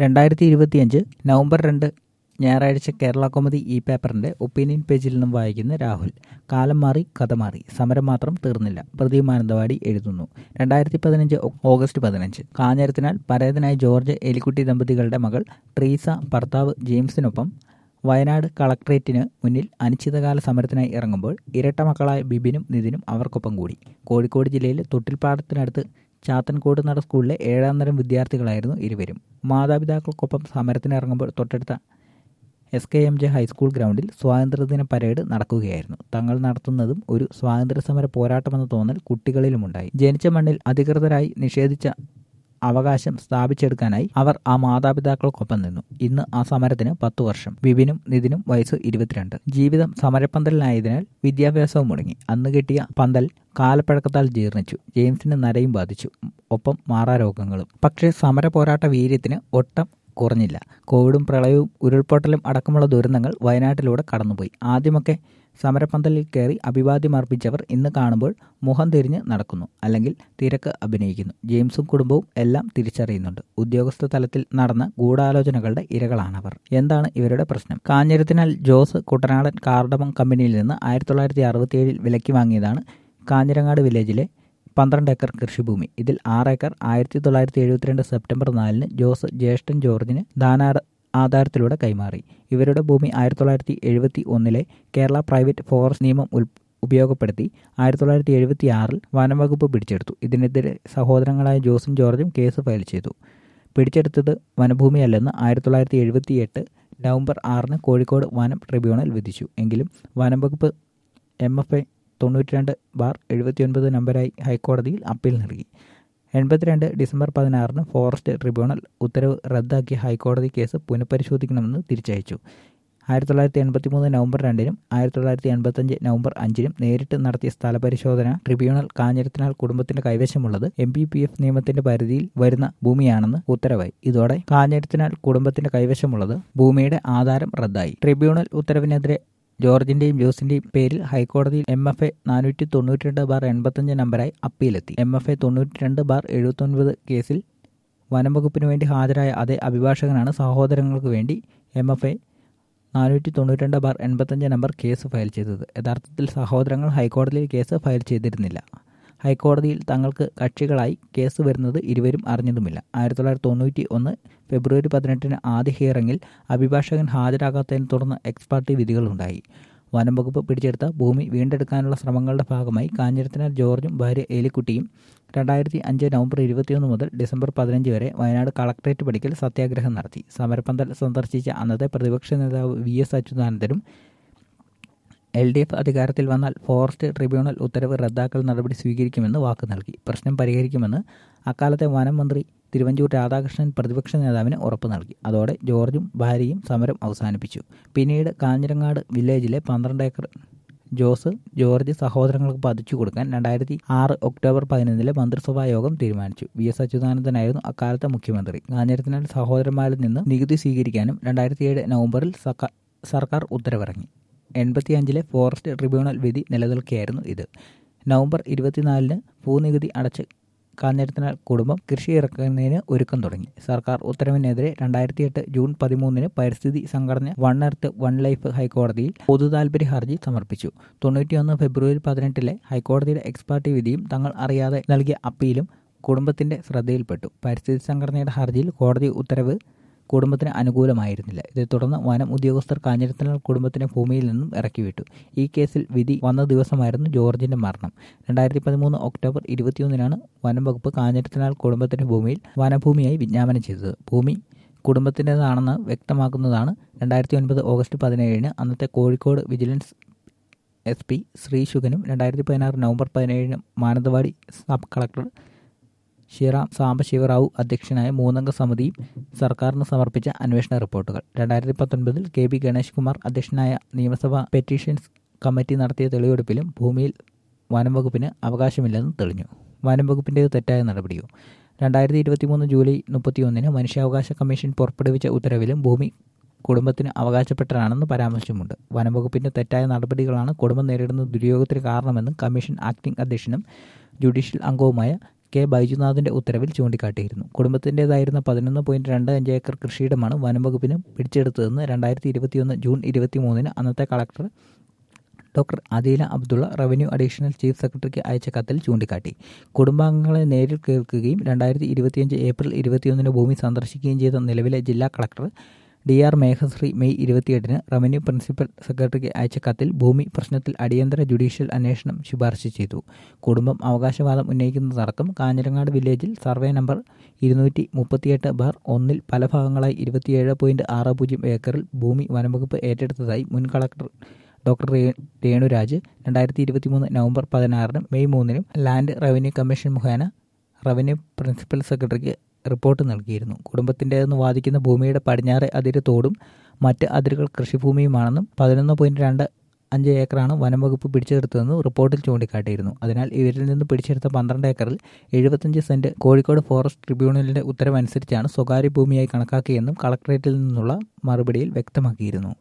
രണ്ടായിരത്തി ഇരുപത്തിയഞ്ച് നവംബർ രണ്ട് ഞായറാഴ്ച കേരള കോമഡി ഇ പേപ്പറിന്റെ ഒപ്പീനിയൻ പേജിൽ നിന്നും വായിക്കുന്ന രാഹുൽ കാലം മാറി കഥ മാറി സമരം മാത്രം തീർന്നില്ല പ്രദീപ് മാനന്തവാടി എഴുതുന്നു രണ്ടായിരത്തി പതിനഞ്ച് ഓഗസ്റ്റ് പതിനഞ്ച് കാഞ്ഞിരത്തിനാൽ പരേതനായ ജോർജ് എലിക്കുട്ടി ദമ്പതികളുടെ മകൾ ട്രീസ ഭർത്താവ് ജെയിംസിനൊപ്പം വയനാട് കളക്ട്രേറ്റിന് മുന്നിൽ അനിശ്ചിതകാല സമരത്തിനായി ഇറങ്ങുമ്പോൾ ഇരട്ട മക്കളായ ബിബിനും നിതിനും അവർക്കൊപ്പം കൂടി കോഴിക്കോട് ജില്ലയിലെ തൊട്ടിൽപ്പാടത്തിനടുത്ത് ചാത്തൻകോട് നട സ്കൂളിലെ ഏഴാം തരം വിദ്യാർത്ഥികളായിരുന്നു ഇരുവരും മാതാപിതാക്കൾക്കൊപ്പം സമരത്തിനിറങ്ങുമ്പോൾ തൊട്ടടുത്ത S K M J high school ഗ്രൗണ്ടിൽ സ്വാതന്ത്ര്യദിന പരേഡ് നടക്കുകയായിരുന്നു തങ്ങൾ നടത്തുന്നതും ഒരു സ്വാതന്ത്ര്യസമര പോരാട്ടമെന്ന തോന്നൽ കുട്ടികളിലുമുണ്ടായി ജനിച്ച മണ്ണിൽ അധികൃതരായി നിഷേധിച്ച അവകാശം സ്ഥാപിച്ചെടുക്കാനായി അവർ ആ മാതാപിതാക്കൾക്കൊപ്പം നിന്നു ഇന്ന് ആ സമരത്തിന് പത്തു വർഷം വിപിനും നിതിനും വയസ്സ് ഇരുപത്തിരണ്ട് ജീവിതം സമരപ്പന്തലിനായതിനാൽ വിദ്യാഭ്യാസവും മുടങ്ങി അന്ന് കിട്ടിയ പന്തൽ കാലപ്പഴക്കത്താൽ ജീർണിച്ചു ജെയിംസിന് നരയും ബാധിച്ചു ഒപ്പം മാറാരോഗങ്ങളും പക്ഷേ സമര പോരാട്ട വീര്യത്തിന് ഒട്ടം കുറഞ്ഞില്ല കോവിഡും പ്രളയവും ഉരുൾപൊട്ടലും അടക്കമുള്ള ദുരന്തങ്ങൾ വയനാട്ടിലൂടെ കടന്നുപോയി ആദ്യമൊക്കെ സമരപ്പന്തലിൽ കയറി അഭിവാദ്യം അർപ്പിച്ചവർ ഇന്ന് കാണുമ്പോൾ മുഖം തിരിഞ്ഞ് നടക്കുന്നു അല്ലെങ്കിൽ തിരക്ക് അഭിനയിക്കുന്നു ജെയിംസും കുടുംബവും എല്ലാം തിരിച്ചറിയുന്നുണ്ട് ഉദ്യോഗസ്ഥ തലത്തിൽ നടന്ന ഗൂഢാലോചനകളുടെ ഇരകളാണവർ എന്താണ് ഇവരുടെ പ്രശ്നം കാഞ്ഞിരത്തിനാൽ ജോസ് കുട്ടനാടൻ കാർഡമം കമ്പനിയിൽ നിന്ന് ആയിരത്തി തൊള്ളായിരത്തി അറുപത്തിയേഴിൽ വിലയ്ക്ക് വാങ്ങിയതാണ് കാഞ്ഞിരങ്ങാട് വില്ലേജിലെ പന്ത്രണ്ട് ഏക്കർ കൃഷിഭൂമി ഇതിൽ ആറ് ഏക്കർ ആയിരത്തി തൊള്ളായിരത്തി എഴുപത്തിരണ്ട് സെപ്റ്റംബർ നാലിന് ജോസ് ജ്യേഷ്ഠൻ ജോർജിന് ദാനാ ആധാരത്തിലൂടെ കൈമാറി ഇവരുടെ ഭൂമി ആയിരത്തി തൊള്ളായിരത്തി എഴുപത്തി ഒന്നിലെ കേരള പ്രൈവറ്റ് ഫോറസ്റ്റ് നിയമം ഉൽ ഉപയോഗപ്പെടുത്തി ആയിരത്തി തൊള്ളായിരത്തി എഴുപത്തി ആറിൽ വനംവകുപ്പ് പിടിച്ചെടുത്തു ഇതിനെതിരെ സഹോദരങ്ങളായ ജോസും ജോർജും കേസ് ഫയൽ ചെയ്തു പിടിച്ചെടുത്തത് വനഭൂമിയല്ലെന്ന് ആയിരത്തി തൊള്ളായിരത്തി എഴുപത്തി എട്ട് നവംബർ ആറിന് കോഴിക്കോട് വനം ട്രിബ്യൂണൽ വിധിച്ചു എങ്കിലും വനംവകുപ്പ് എം എഫ് എ തൊണ്ണൂറ്റിരണ്ട് ബാർ എഴുപത്തിയൊൻപത് നമ്പരായി ഹൈക്കോടതിയിൽ അപ്പീൽ നൽകി എൺപത്തിരണ്ട് ഡിസംബർ പതിനാറിന് ഫോറസ്റ്റ് ട്രിബ്യൂണൽ ഉത്തരവ് റദ്ദാക്കിയ ഹൈക്കോടതി കേസ് പുനഃപരിശോധിക്കണമെന്ന് തിരിച്ചയച്ചു ആയിരത്തി തൊള്ളായിരത്തി എൺപത്തി മൂന്ന് നവംബർ രണ്ടിനും ആയിരത്തി തൊള്ളായിരത്തി എൺപത്തഞ്ച് നവംബർ അഞ്ചിനും നേരിട്ട് നടത്തിയ സ്ഥലപരിശോധന ട്രിബ്യൂണൽ കാഞ്ഞിരത്തിനാൽ കുടുംബത്തിന്റെ കൈവശമുള്ളത് എം പി പി എഫ് നിയമത്തിന്റെ പരിധിയിൽ വരുന്ന ഭൂമിയാണെന്ന് ഉത്തരവായി ഇതോടെ കാഞ്ഞിരത്തിനാൽ കുടുംബത്തിന്റെ കൈവശമുള്ളത് ഭൂമിയുടെ ആധാരം റദ്ദായി ട്രിബ്യൂണൽ ഉത്തരവിനെതിരെ ജോർജിന്റെയും ജോസിന്റെയും പേരിൽ ഹൈക്കോടതിയിൽ എം എഫ് എ നാനൂറ്റി തൊണ്ണൂറ്റിരണ്ട് ബാർ എൺപത്തഞ്ച് നമ്പറായി അപ്പീലെത്തി എം എഫ് എ തൊണ്ണൂറ്റിരണ്ട് ബാർ എഴുപത്തൊൻപത് കേസിൽ വനം വകുപ്പിന് വേണ്ടി ഹാജരായ അതേ അഭിഭാഷകനാണ് സഹോദരങ്ങൾക്ക് വേണ്ടി എം എഫ് എ നാനൂറ്റി തൊണ്ണൂറ്റിരണ്ട് ബാർ എൺപത്തഞ്ച് നമ്പർ കേസ് ഫയൽ ചെയ്തത് യഥാർത്ഥത്തിൽ സഹോദരങ്ങൾ ഹൈക്കോടതിയിൽ കേസ് ഫയൽ ചെയ്തിരുന്നില്ല ഹൈക്കോടതിയിൽ തങ്ങൾക്ക് കക്ഷികളായി കേസ് വരുന്നത് ഇരുവരും അറിഞ്ഞതുമില്ല ആയിരത്തി തൊള്ളായിരത്തി തൊണ്ണൂറ്റി ഒന്ന് ഫെബ്രുവരി പതിനെട്ടിന് ആദ്യ ഹിയറിംഗിൽ അഭിഭാഷകൻ ഹാജരാകാത്തതിനെ തുടർന്ന് എക്സ്പാർട്ടി വിധികളുണ്ടായി വനം വകുപ്പ് പിടിച്ചെടുത്ത ഭൂമി വീണ്ടെടുക്കാനുള്ള ശ്രമങ്ങളുടെ ഭാഗമായി കാഞ്ഞിരത്തിനാൽ ജോർജും ഭാര്യ ഏലിക്കുട്ടിയും രണ്ടായിരത്തി അഞ്ച് നവംബർ ഇരുപത്തിയൊന്ന് മുതൽ ഡിസംബർ പതിനഞ്ച് വരെ വയനാട് കളക്ട്രേറ്റ് പടിക്കൽ സത്യാഗ്രഹം നടത്തി സമരപ്പന്തൽ സന്ദർശിച്ച അന്നത്തെ പ്രതിപക്ഷ നേതാവ് വി എസ് അച്യുതാനന്ദനും എൽ ഡി എഫ് അധികാരത്തിൽ വന്നാൽ ഫോറസ്റ്റ് ട്രിബ്യൂണൽ ഉത്തരവ് റദ്ദാക്കൽ നടപടി സ്വീകരിക്കുമെന്ന് വാക്ക് നൽകി പ്രശ്നം പരിഹരിക്കുമെന്ന് അക്കാലത്തെ വനം മന്ത്രി തിരുവഞ്ചൂർ രാധാകൃഷ്ണൻ പ്രതിപക്ഷ നേതാവിന് ഉറപ്പ് നൽകി അതോടെ ജോർജും ഭാര്യയും സമരം അവസാനിപ്പിച്ചു പിന്നീട് കാഞ്ഞിരങ്ങാട് വില്ലേജിലെ പന്ത്രണ്ട് ഏക്കർ ജോസ് ജോർജ് സഹോദരങ്ങൾക്ക് പതിച്ചു കൊടുക്കാൻ രണ്ടായിരത്തി ആറ് ഒക്ടോബർ പതിനൊന്നിലെ മന്ത്രിസഭാ യോഗം തീരുമാനിച്ചു വി എസ് അച്യുതാനന്ദനായിരുന്നു അക്കാലത്തെ മുഖ്യമന്ത്രി കാഞ്ഞിരത്തിനാൽ സഹോദരന്മാരിൽ നിന്ന് നികുതി സ്വീകരിക്കാനും രണ്ടായിരത്തിയേഴ് നവംബറിൽ സർക്കാർ ഉത്തരവിറങ്ങി എൺപത്തിയഞ്ചിലെ ഫോറസ്റ്റ് ട്രിബ്യൂണൽ വിധി നിലനിൽക്കുകയായിരുന്നു ഇത് നവംബർ ഇരുപത്തിനാലിന് ഭൂനികുതി അടച്ച് കാഞ്ഞിരത്തിനാൽ കുടുംബം കൃഷി ഇറക്കുന്നതിന് ഒരുക്കം തുടങ്ങി സർക്കാർ ഉത്തരവിനെതിരെ രണ്ടായിരത്തി എട്ട് ജൂൺ പതിമൂന്നിന് പരിസ്ഥിതി സംഘടന വൺ എർത്ത് വൺ ലൈഫ് ഹൈക്കോടതിയിൽ പൊതു താൽപര്യ ഹർജി സമർപ്പിച്ചു തൊണ്ണൂറ്റിയൊന്ന് ഫെബ്രുവരി പതിനെട്ടിലെ ഹൈക്കോടതിയുടെ എക്സ്പാർട്ടി വിധിയും തങ്ങൾ അറിയാതെ നൽകിയ അപ്പീലും കുടുംബത്തിന്റെ ശ്രദ്ധയിൽപ്പെട്ടു പരിസ്ഥിതി സംഘടനയുടെ ഹർജിയിൽ കോടതി ഉത്തരവ് കുടുംബത്തിന് അനുകൂലമായിരുന്നില്ല ഇതേ തുടർന്ന് വനം ഉദ്യോഗസ്ഥർ കാഞ്ഞിരത്തിനാൽ കുടുംബത്തിനെ ഭൂമിയിൽ നിന്നും ഇറക്കിവിട്ടു ഈ കേസിൽ വിധി വന്ന ദിവസമായിരുന്നു ജോർജിന്റെ മരണം രണ്ടായിരത്തി പതിമൂന്ന് ഒക്ടോബർ ഇരുപത്തിയൊന്നിനാണ് വനം വകുപ്പ് കാഞ്ഞിരത്തിനാൽ കുടുംബത്തിന്റെ ഭൂമിയിൽ വനഭൂമിയായി വിജ്ഞാപനം ചെയ്തത് ഭൂമി കുടുംബത്തിൻ്റെതാണെന്ന് വ്യക്തമാക്കുന്നതാണ് രണ്ടായിരത്തി ഒൻപത് ഓഗസ്റ്റ് പതിനേഴിന് അന്നത്തെ കോഴിക്കോട് വിജിലൻസ് എസ് പി ശ്രീശുഖനും രണ്ടായിരത്തി പതിനാറ് നവംബർ പതിനേഴിന് മാനന്തവാടി സബ് കളക്ടർ ശ്രീറാം സാംബശിവറാവു അധ്യക്ഷനായ മൂന്നംഗ സമിതിയും സർക്കാരിന് സമർപ്പിച്ച അന്വേഷണ റിപ്പോർട്ടുകൾ രണ്ടായിരത്തി പത്തൊൻപതിൽ കെ ബി ഗണേഷ് കുമാർ അധ്യക്ഷനായ നിയമസഭാ പെറ്റീഷൻസ് കമ്മിറ്റി നടത്തിയ തെളിവെടുപ്പിലും ഭൂമിയിൽ വനം വകുപ്പിന് അവകാശമില്ലെന്ന് തെളിഞ്ഞു വനം വകുപ്പിൻ്റേത് തെറ്റായ നടപടിയോ രണ്ടായിരത്തി ഇരുപത്തി മൂന്ന് ജൂലൈ മുപ്പത്തിയൊന്നിന് മനുഷ്യാവകാശ കമ്മീഷൻ പുറപ്പെടുവിച്ച ഉത്തരവിലും ഭൂമി കുടുംബത്തിന് അവകാശപ്പെട്ടതാണെന്ന് പരാമർശമുണ്ട് വനംവകുപ്പിന്റെ തെറ്റായ നടപടികളാണ് കുടുംബം നേരിടുന്ന ദുര്യോഗത്തിന് കാരണമെന്നും കമ്മീഷൻ ആക്ടിംഗ് അധ്യക്ഷനും ജുഡീഷ്യൽ അംഗവുമായ കെ ബൈജുനാഥിന്റെ ഉത്തരവിൽ ചൂണ്ടിക്കാട്ടിയിരുന്നു കുടുംബത്തിൻ്റെതായിരുന്ന പതിനൊന്ന് പോയിന്റ് രണ്ട് അഞ്ച് ഏക്കർ കൃഷിയിടമാണ് വനംവകുപ്പിന് പിടിച്ചെടുത്തതെന്ന് രണ്ടായിരത്തി ഇരുപത്തിയൊന്ന് ജൂൺ ഇരുപത്തിമൂന്നിന് അന്നത്തെ collector doctor Adeela Abdulla revenue additional chief സെക്രട്ടറിക്ക് അയച്ച കത്തിൽ ചൂണ്ടിക്കാട്ടി കുടുംബാംഗങ്ങളെ നേരിൽ കേൾക്കുകയും രണ്ടായിരത്തി ഇരുപത്തിയഞ്ച് ഏപ്രിൽ ഇരുപത്തിയൊന്നിന് ഭൂമി സന്ദർശിക്കുകയും ചെയ്ത നിലവിലെ ജില്ലാ collector D R Meghashree May ഇരുപത്തിയെട്ടിന് റവന്യൂ പ്രിൻസിപ്പൽ സെക്രട്ടറിക്ക് അയച്ച കത്തിൽ ഭൂമി പ്രശ്നത്തിൽ അടിയന്തര ജുഡീഷ്യൽ അന്വേഷണം ശുപാർശ ചെയ്തു കുടുംബം അവകാശവാദം ഉന്നയിക്കുന്നതടക്കം കാഞ്ഞിരങ്ങാട് വില്ലേജിൽ സർവേ നമ്പർ ഇരുന്നൂറ്റി മുപ്പത്തിയെട്ട് ബാർ ഒന്നിൽ പല ഭാഗങ്ങളായി ഇരുപത്തിയേഴ് പോയിന്റ് ആറ് പൂജ്യം ഏക്കറിൽ ഭൂമി വനംവകുപ്പ് ഏറ്റെടുത്തതായി മുൻ കളക്ടർ ഡോക്ടർ രേണുരാജ് രണ്ടായിരത്തി ഇരുപത്തി മൂന്ന് നവംബർ പതിനാറിനും മെയ് മൂന്നിനും ലാൻഡ് റവന്യൂ കമ്മീഷൻ മുഖേന റവന്യൂ പ്രിൻസിപ്പൽ സെക്രട്ടറിക്ക് റിപ്പോർട്ട് നൽകിയിരുന്നു കുടുംബത്തിൻ്റെതെന്ന് വാദിക്കുന്ന ഭൂമിയുടെ പടിഞ്ഞാറെ അതിര് തോടും മറ്റ് അതിരുകൾ കൃഷിഭൂമിയുമാണെന്നും പതിനൊന്ന് പോയിന്റ് രണ്ട് അഞ്ച് ഏക്കറാണ് വനംവകുപ്പ് പിടിച്ചെടുത്തതെന്ന് റിപ്പോർട്ടിൽ ചൂണ്ടിക്കാട്ടിയിരുന്നു അതിനാൽ ഇവരിൽ നിന്ന് പിടിച്ചെടുത്ത പന്ത്രണ്ട് ഏക്കറിൽ എഴുപത്തഞ്ച് സെന്റ് കോഴിക്കോട് ഫോറസ്റ്റ് ട്രിബ്യൂണലിന്റെ ഉത്തരവനുസരിച്ചാണ് സ്വകാര്യ ഭൂമിയായി കണക്കാക്കിയെന്നും കളക്ടറേറ്റിൽ നിന്നുള്ള മറുപടിയിൽ വ്യക്തമാക്കിയിരുന്നു